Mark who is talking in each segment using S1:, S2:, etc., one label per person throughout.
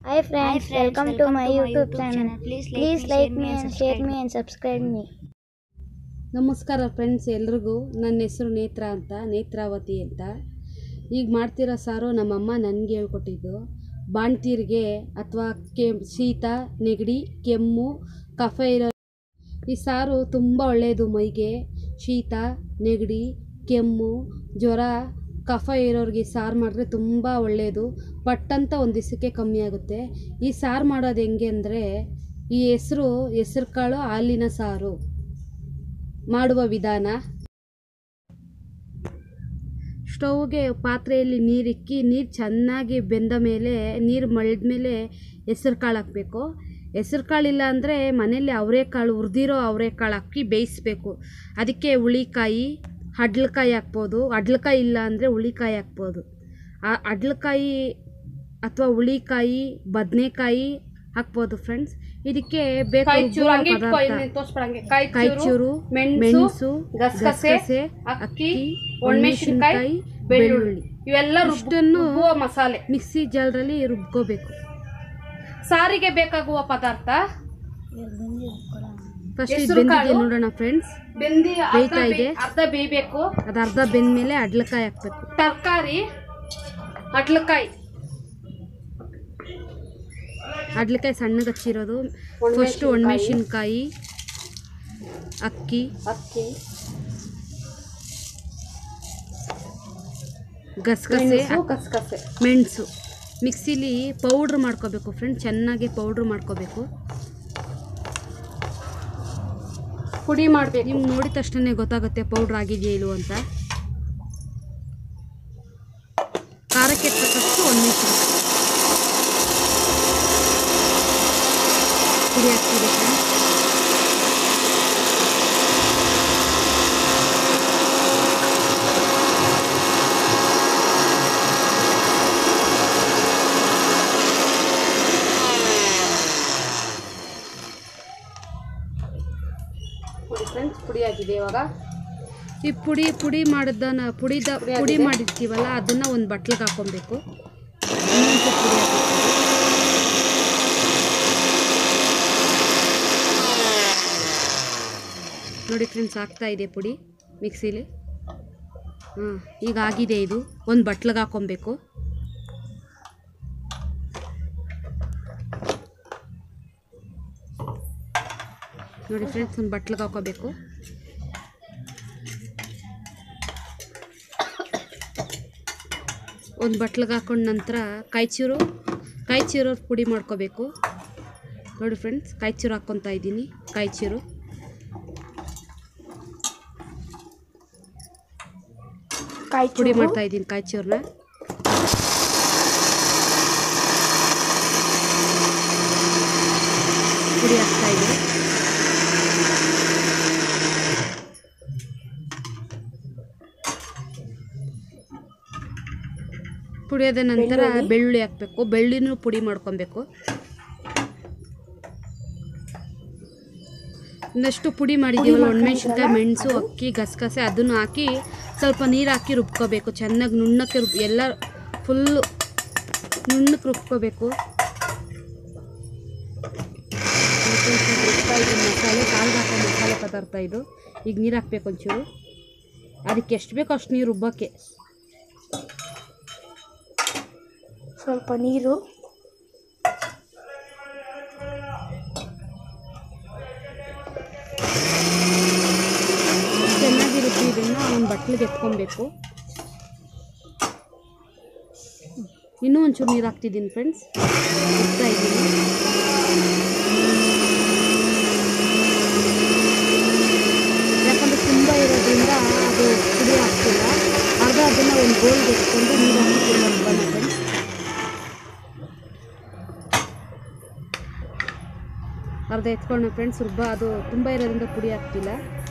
S1: Hi friends,
S2: friends,
S1: welcome, to my YouTube, channel.
S2: Please like
S1: Please
S2: me,
S1: like
S2: share
S1: me and share me and subscribe me.
S3: ನಮಸ್ಕಾರ friends ಎಲ್ರಿಗೂ ನನ್ನ ಹೆಸರು ನೇತ್ರ ಅಂತ ನೇತ್ರಾವತಿ ಅಂತ ಈಗ ಮಾಡ್ತಿರೋ ಸಾರು ನಮ್ಮಮ್ಮ ನನಗೆ ಹೇಳ್ಕೊಟ್ಟಿದ್ದು ಬಾಣ್ತೀರಿಗೆ ಅಥವಾ ಕೆ ಶೀತ ನೆಗಡಿ ಕೆಮ್ಮು ಕಫ ಇರೋ ಈ ಸಾರು ತುಂಬ ಒಳ್ಳೆಯದು ಮೈಗೆ ಶೀತ ನೆಗಡಿ ಕೆಮ್ಮು ಜ್ವರ ಕಫ ಇರೋರಿಗೆ ಈ ಸಾರು ಮಾಡಿದ್ರೆ ತುಂಬ ಒಳ್ಳೆಯದು ಪಟ್ಟಂತ ಒಂದು ದಿವಸಕ್ಕೆ ಕಮ್ಮಿ ಆಗುತ್ತೆ ಈ ಸಾರು ಮಾಡೋದು ಹೆಂಗೆ ಅಂದರೆ ಈ ಹೆಸರು ಹೆಸರು ಕಾಳು ಹಾಲಿನ ಸಾರು ಮಾಡುವ ವಿಧಾನ ಸ್ಟವ್ಗೆ ಪಾತ್ರೆಯಲ್ಲಿ ನೀರಿಕ್ಕಿ ನೀರು ಚೆನ್ನಾಗಿ ಬೆಂದ ಮೇಲೆ ನೀರು ಮಳ್ದ ಮೇಲೆ ಹೆಸರು ಕಾಳು ಹಾಕಬೇಕು ಹೆಸರು ಕಾಳಿಲ್ಲ ಅಂದರೆ ಮನೇಲಿ ಅವರೆಕಾಳು ಹುರಿದಿರೋ ಅವರೆಕಾಳು ಹಾಕಿ ಬೇಯಿಸ್ಬೇಕು ಅದಕ್ಕೆ ಹುಳಿಕಾಯಿ ಹಡ್ಲಕಾಯಿ ಹಾಕ್ಬೋದು ಹಡ್ಲಕಾಯಿ ಇಲ್ಲ ಅಂದರೆ ಹುಳಿಕಾಯಿ ಹಾಕ್ಬೋದು ಆ ಹಡ್ಲಕಾಯಿ ಅಥವಾ ಹುಳಿಕಾಯಿ ಬದನೆಕಾಯಿ ಹಾಕ್ಬೋದು ಫ್ರೆಂಡ್ಸ್ ಇದಕ್ಕೆ ಬೇಕು ರುಬ್ಬುವ ಪದಾರ್ಥ ಕಾಯಿಚೂರು ಮೆಣಸು ಗಸಗಸೆ ಅಕ್ಕಿ ಒಣಮೆಣಸಿನಕಾಯಿ ಬೆಳ್ಳುಳ್ಳಿ
S4: ಇವೆಲ್ಲ
S3: ಇಷ್ಟನ್ನು
S4: ರುಬ್ಬುವ ಮಸಾಲೆ
S3: ಮಿಕ್ಸಿ ಜಾರದಲ್ಲಿ ರುಬ್ಕೋಬೇಕು
S4: ಸಾರಿಗೆ ಬೇಕಾಗುವ ಪದಾರ್ಥ
S3: ಫಸ್ಟ್
S4: ಹೆಸ್ರು
S3: ಬೆಂದಿದೆ
S4: ಕಾಳು.
S3: ನೋಡೋಣ ಫ್ರೆಂಡ್ಸ್
S4: ಬೆಂದಿ ಅರ್ಧ
S3: ಬೇಯ್ತಾ
S4: ಬೇ-
S3: ಇದೆ.
S4: ಅರ್ಧ ಬೇಯಬೇಕು
S3: ಅದು ಅರ್ಧ ಬೆಂದ ಮೇಲೆ ಅಡ್ಲಕಾಯಿ ಹಾಕ್ಬೇಕು
S4: ತರಕಾರಿ ಅಡ್ಲಕಾಯಿ
S3: ಅಡ್ಲಕಾಯಿ ಸಣ್ಣಗೆ ಹಚ್ಚಿರೋದು ಫಸ್ಟ್ ಒಣಮೆಣಸಿನ್ಕಾಯಿ ಅಕ್ಕಿ
S4: ಅಕ್ಕಿ
S3: ಗಸಗಸೆ
S4: ಕಸಕಸೆ
S3: ಮೆಣಸು ಮಿಕ್ಸಿಲಿ ಪೌಡ್ರ್ ಮಾಡ್ಕೋಬೇಕು ಫ್ರೆಂಡ್ ಚೆನ್ನಾಗಿ ಪೌಡ್ರ್ ಮಾಡ್ಕೋಬೇಕು
S4: ಪುಡಿ ಮಾಡ್ಬೇಕು
S3: ನಿಮ್ಗೆ ನೋಡಿದ ತಕ್ಷಣ ಗೊತ್ತಾಗುತ್ತೆ ಪೌಡ್ರ್ ಆಗಿದೆಯಾ ಇಲ್ವೋ ಅಂತ ಖಾರಕ್ಕೆ ತಕ್ಕಷ್ಟು ಒಣಮೆಣಸಿನ ಪುಡಿ ಹಾಕ್ತಿದೆ ಫ್ರೆಂಡ್
S4: ಪುಡಿ ಫ್ರೆಂಡ್ಸ್ ಪುಡಿ ಆಗಿದೆ ಇವಾಗ
S3: ಈ ಪುಡಿ ಪುಡಿ ಮಾಡಿದ್ದನ್ನ ಪುಡಿದ ಪುಡಿ ಮಾಡಿರ್ತೀವಲ್ಲ ಅದನ್ನ ಒಂದು ಬಟ್ಲಿಗೆ ಹಾಕೊಬೇಕು ಇನ್ನೊಂದು ಪುಡಿ ಹಾಕ್ಬೇಕು. ನೋಡಿ ಫ್ರೆಂಡ್ಸ್ ಆಗ್ತಾ ಇದೆ ಪುಡಿ ಮಿಕ್ಸಿಲಿ ಹಾಂ ಈಗ ಆಗಿದೆ ಇದು ಒಂದು ಬಟ್ಲಿಗೆ ಹಾಕೊಬೇಕು ನೋಡಿ ಫ್ರೆಂಡ್ಸ್ ಒಂದು ಬಟ್ಲಿಗೆ ಹಾಕೋಬೇಕು ಒಂದು ಬಟ್ಲಿಗೆ ಹಾಕೊಂಡ ನಂತರ ಕಾಯ್ಚೂರು ಕಾಯ್ಚೂರು ಪುಡಿ ಮಾಡ್ಕೋಬೇಕು ನೋಡಿ ಫ್ರೆಂಡ್ಸ್ ಕಾಯ್ಚೂರು ಹಾಕ್ಕೊತಾ ಇದ್ದೀನಿ ಕಾಯ್ಚೂರು
S1: ಕಾಯಿ
S3: ಪುಡಿ ಮಾಡ್ತಾ ಇದ್ದೀನಿ ಕಾಯ್ಚೂರನ್ನ ಪುಡಿ ಹಾಕ್ತಾ ಇದ್ದೀನಿ ಪುಡಿಯಾದ ನಂತರ ಬೆಳ್ಳುಳ್ಳಿ ಹಾಕಬೇಕು ಬೆಳ್ಳುಳ್ಳಿನೂ ಪುಡಿ ಮಾಡ್ಕೊಬೇಕು ಇನ್ನಷ್ಟು ಪುಡಿ ಮಾಡಿದ್ದೀವಲ್ಲ ಒಣಮೆಣ್ಸಿನ್ಕಾಯಿ ಮೆಣಸು ಅಕ್ಕಿ ಗಸಗಸೆ ಅದನ್ನು ಹಾಕಿ ಸ್ವಲ್ಪ ನೀರು ಹಾಕಿ ರುಬ್ಕೋಬೇಕು ಚೆನ್ನಾಗಿ ನುಣ್ಣಕ್ಕೆ ರುಬ್ ಎಲ್ಲ ಫುಲ್ಲು ನುಣ್ಣಕ್ಕೆ ರುಬ್ಕೋಬೇಕು ರುಬ್ತಾ ಇದ್ದೀನಿ ಮಸಾಲೆ ಕಾಲ್ಗೆ ಹಾಕೋ ಮಸಾಲೆ ಪದಾರ್ಥ ಇದು ಈಗ ನೀರು ಹಾಕ್ಬೇಕು ಒಂಚೂರು ಅದಕ್ಕೆ ಎಷ್ಟು ಬೇಕೋ ಅಷ್ಟು ನೀರು ರುಬ್ಬಕ್ಕೆ
S1: ಸ್ವಲ್ಪ ನೀರು
S3: ಚೆನ್ನಾಗಿ ರುಬ್ಬಿ ಇದನ್ನು ಒಂದು ಬಟ್ಲಿಗೆ ಎತ್ಕೊಬೇಕು ಇನ್ನೂ ಒಂಚೂರು ನೀರು ಹಾಕ್ತಿದ್ದೀನಿ ಫ್ರೆಂಡ್ಸ್ ಹಾಕ್ತಾ ಇದ್ದೀನಿ ಯಾಕಂದರೆ ತುಂಬ ಇರೋದ್ರಿಂದ ಅದು ಪುಡಿ ಆಗ್ತಿಲ್ಲ ಅರ್ಧ ಅದನ್ನು ಒಂದು ಗೋಲ್ಗೆ ಎತ್ಕೊಂಡು ನೀರು ಹಾಕಿ ರುಬ್ಬೋಣ ಫ್ರೆಂಡ್ಸ್ ಅರ್ಧ ಎತ್ಕೊಂಡು ಫ್ರೆಂಡ್ಸ್ ರುಬ್ಬ ಅದು ತುಂಬ ಇರೋದ್ರಿಂದ ಪುಡಿ ಆಗ್ತಿಲ್ಲ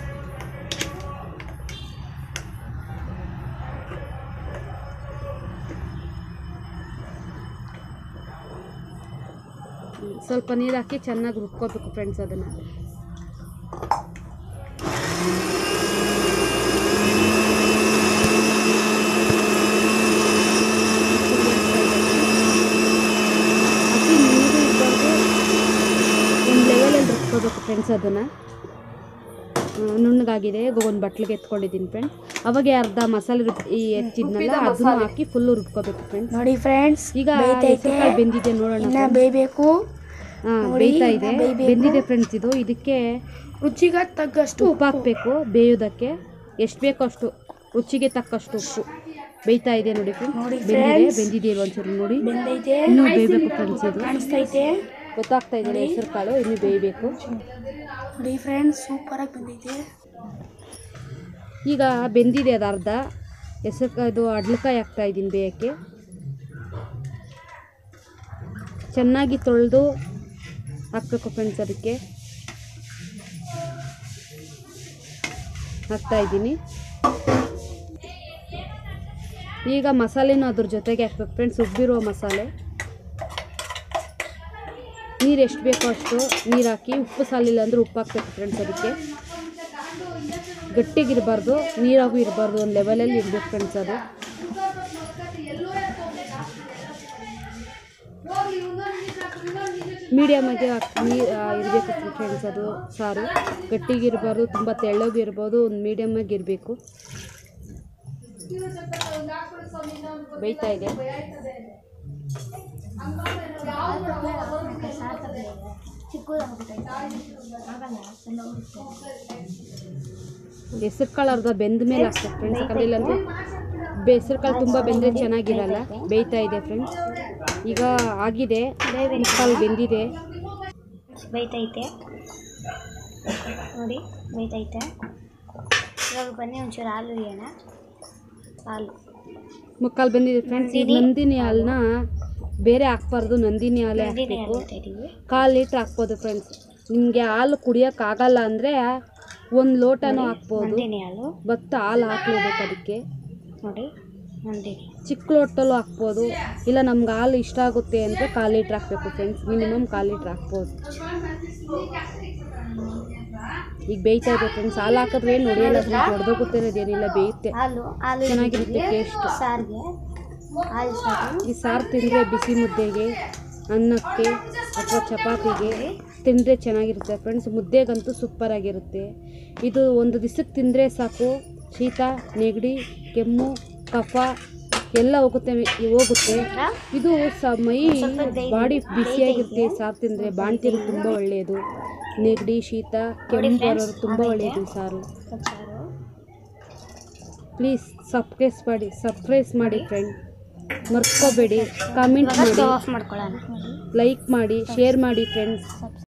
S3: ಸ್ವಲ್ಪ ನೀರು ಹಾಕಿ ಚೆನ್ನಾಗಿ ರುಬ್ಕೋಬೇಕು ಫ್ರೆಂಡ್ಸ್ ಅದನ್ನು ಅಕ್ಕಿ ರುಬ್ಕೋಬೇಕು ಫ್ರೆಂಡ್ಸ್ ಅದನ್ನು ನುಣ್ಣಗಾಗಿದೆ ಒಂದು ಬಟ್ಲಿಗೆ ಎತ್ಕೊಂಡಿದ್ದೀನಿ ಫ್ರೆಂಡ್ಸ್ ಅವಾಗೆ ಅರ್ಧ ಮಸಾಲೆ ರುಬ್ ಈ ಹೆಚ್ಚಿದ್ನಲ್ಲ ಅದನ್ನು ಹಾಕಿ ಫುಲ್ಲು ರುಬ್ಕೋಬೇಕು ಫ್ರೆಂಡ್ಸ್
S1: ನೋಡಿ ಫ್ರೆಂಡ್ಸ್
S3: ಈಗ
S1: ಬೇಯ್ತೈತೆ
S3: ಹೆಸರುಕಾಳು ಬೆಂದಿದೆ ನೋಡೋಣ
S1: ಇನ್ನ
S3: friends.
S1: ಬೇಯಬೇಕು
S3: ಹಾ,
S1: ನೋಡಿ,
S3: ಬೇಯ್ತಾ ಇದೆ
S1: ಇನ್ನ ಬೇಯ್ಬೇಕು.
S3: ಬೆಂದಿದೆ ಫ್ರೆಂಡ್ಸ್ ಇದು ಇದಕ್ಕೆ
S1: ರುಚಿಗೆ ತగ్గಷ್ಟು
S3: ಉಪ್ಪು ಹಾಕಬೇಕು ಬೇಯೋದಕ್ಕೆ ಎಷ್ಟು ಬೇಕೋ ಅಷ್ಟು ರುಚಿಗೆ ತಕ್ಕಷ್ಟು ಉಪ್ಪು ಬೇಯ್ತಾ ಇದೆ ನೋಡಿ ಫ್ರೆಂಡ್ಸ್
S1: ನೋಡಿ
S3: ಬೆಂದಿದೆ
S1: friends.
S3: ಬೆಂದಿದೆ ಒಂಚೂರು ನೋಡಿ
S1: ಬೆಂದೈತೆ
S3: ಇನ್ನೂ ಬೇಯಬೇಕು ಫ್ರೆಂಡ್ಸ್ ಇದು
S1: ಕಾಣಿಸ್ತೈತೆ
S3: ಗೊತ್ತಾಗ್ತಾ ಇದೆ ಹೆಸರು ಕಾಳು ಇನ್ನೂ ಬೇಯಬೇಕು
S1: ನೋಡಿ ಫ್ರೆಂಡ್ಸ್ ಸೂಪರ್ ಆಗಿ ಬಂದೈತೆ
S3: ಈಗ ಬೆಂದಿದೆ ಅದು ಅರ್ಧ ಹೆಸರು ಇದು ಅಡ್ಲಕಾಯಿ ಹಾಕ್ತಾ ಇದ್ದೀನಿ ಬೇಯಕ್ಕೆ ಚೆನ್ನಾಗಿ ತೊಳೆದು ಹಾಕ್ಬೇಕು ಫ್ರೆಂಡ್ಸ್ ಅದಕ್ಕೆ ಹಾಕ್ತಾ ಇದ್ದೀನಿ ಈಗ ಮಸಾಲೆನೂ ಅದ್ರ ಜೊತೆಗೆ ಹಾಕ್ಬೇಕು ಫ್ರೆಂಡ್ಸ್ ಉಬ್ಬಿರೋ ಮಸಾಲೆ ನೀರು ಎಷ್ಟು ಬೇಕೋ ಅಷ್ಟು ನೀರು ಹಾಕಿ ಉಪ್ಪು ಸಾಲಿಲ್ಲ ಅಂದರೆ ಉಪ್ಪು ಹಾಕ್ಬೇಕು ಫ್ರೆಂಡ್ಸ್ ಅದಕ್ಕೆ ಗಟ್ಟಿಗಿರಬಾರ್ದು ನೀರಾಗೂ ಇರಬಾರ್ದು ಒಂದು ಲೆವೆಲಲ್ಲಿ ಇರಬೇಕು ಫ್ರೆಂಡ್ಸ್ ಅದು ಮೀಡಿಯಮಾಗಿ ನೀರು ಇರಬೇಕು ಫ್ರೆಂಡ್ಸ್ ಅದು ಸಾರು ಗಟ್ಟಿಗಿರಬಾರ್ದು ತುಂಬ ತೆಳ್ಳಗೂ ಇರ್ಬೋದು ಒಂದು ಮೀಡಿಯಮಾಗಿ ಇರಬೇಕು ಬೇಯ್ತಾ ಇದೆ ಹೆಸರು ಕಾಳು ಅರ್ಧ ಬೆಂದ ಮೇಲೆ ಹಾಕ್ಬೇಕು ಫ್ರೆಂಡ್ಸ್ ಯಾಕಂದ್ರೆ ಇಲ್ಲಾಂದ್ರೆ ಹೆಸರು ಕಾಳು ತುಂಬ ಬೆಂದರೆ ಚೆನ್ನಾಗಿರಲ್ಲ ಬೇಯ್ತಾ ಇದೆ ಫ್ರೆಂಡ್ಸ್ ಈಗ ಆಗಿದೆ ಕಾಳು ಬೆಂದಿದೆ
S1: ಬೈತೈತೆ ನೋಡಿ ಬೈತೈತೆ ಇವಾಗ ಬನ್ನಿ ಒಂಚೂರು ಹಾಲು ಇಯೋಣ ಹಾಲು
S3: ಮುಕ್ಕಾಲು ಬಂದಿದೆ ಫ್ರೆಂಡ್ಸ್ ಈಗ ನಂದಿನಿ ಹಾಲನ್ನ ಬೇರೆ ಹಾಕ್ಬಾರ್ದು ನಂದಿನಿ ಹಾಲೇ
S1: ನಂದಿನಿ ಹಾಲು
S3: ಹಾಕಬೇಕು
S1: ಹಾಕ್ತಾ ಇದೀವಿ
S3: ಕಾಲು ಲೀಟ್ರ್ ಹಾಕ್ಬೋದು ಫ್ರೆಂಡ್ಸ್ ನಿಮಗೆ ಹಾಲು ಕುಡಿಯೋಕ್ಕಾಗಲ್ಲ ಅಂದರೆ ಒಂದು ಲೋಟನೂ ಹಾಕ್ಬೋದು
S1: ನಂದಿನಿ ಹಾಲು
S3: ಭತ್ತ ಹಾಲು ಹಾಕ್ಲೇಬೇಕು ಅದಕ್ಕೆ
S1: ನೋಡಿ ನಂದಿನಿ
S3: ಚಿಕ್ಕ ಲೋಟಲ್ಲೂ ಹಾಕ್ಬೋದು ಇಲ್ಲ ನಮ್ಗೆ ಹಾಲು ಇಷ್ಟ ಆಗುತ್ತೆ ಅಂದರೆ ಕಾಲು ಲೀಟ್ರ್ ಹಾಕಬೇಕು ಫ್ರೆಂಡ್ಸ್ ಮಿನಿಮಮ್ ಕಾಲು ಲೀಟ್ರ್ ಹಾಕ್ಬೋದು ಈಗ ಬೇಯ್ತಾ ಇದೆ ಫ್ರೆಂಡ್ಸ್ ಹಾಲು ಹಾಕಿದ್ರೆ ಏನು ಹೊಡೆಯಲ್ಲ ಫ್ರೆಂಡ್ಸ್ ಹೊಡೆದೋಗುತ್ತಿರೋದೇನಿಲ್ಲ ಬೇಯುತ್ತೆ
S1: ಹಾಲು ಹಾಲು
S3: ಚೆನ್ನಾಗಿರುತ್ತೆ ಟೇಸ್ಟ್
S1: ಸಾರಿಗೆ ಹಾಲು ಸಾರು
S3: ಈ ಸಾರು ತಿಂದರೆ ಬಿಸಿ ಮುದ್ದೆಗೆ ಅನ್ನಕ್ಕೆ ಅಥವಾ ಚಪಾತಿಗೆ ತಿಂದರೆ ಚೆನ್ನಾಗಿರುತ್ತೆ ಫ್ರೆಂಡ್ಸ್ ಮುದ್ದೆಗಂತೂ ಸೂಪರಾಗಿರುತ್ತೆ ಇದು ಒಂದು ದಿವಸಕ್ಕೆ ತಿಂದರೆ ಸಾಕು ಶೀತ ನೆಗಡಿ ಕೆಮ್ಮು ಕಫ ಎಲ್ಲ ಹೋಗುತ್ತೆ ಹೋಗುತ್ತೆ ಇದು ಸ ಮೈ ಬಾಡಿ ಬಿಸಿಯಾಗಿರುತ್ತೆ ಸಾರು ತಿಂದರೆ ಬಾಣ್ತಿರು ತುಂಬ ಒಳ್ಳೆಯದು ನೆಗಡಿ ಶೀತ ಕೆಮ್ಮು ಬರೋರು ತುಂಬ ಒಳ್ಳೆಯದು ಈ ಸಾರು
S1: ಸಾರು
S3: ಪ್ಲೀಸ್ ಸಬ್ಸ್ಕ್ರೈಸ್ ಮಾಡಿ ಸಬ್ಸ್ಕ್ರೈಸ್ ಮಾಡಿ ಫ್ರೆಂಡ್ ಮರ್ತ್ಕೋಬೇಡಿ ಕಾಮೆಂಟ್ ಮಾಡಿ
S1: ಆಫ್ ಮಾಡ್ಕೊಳ್ಳೋಣ
S3: ಲೈಕ್ ಮಾಡಿ ಶೇರ್ ಮಾಡಿ ಫ್ರೆಂಡ್ಸ್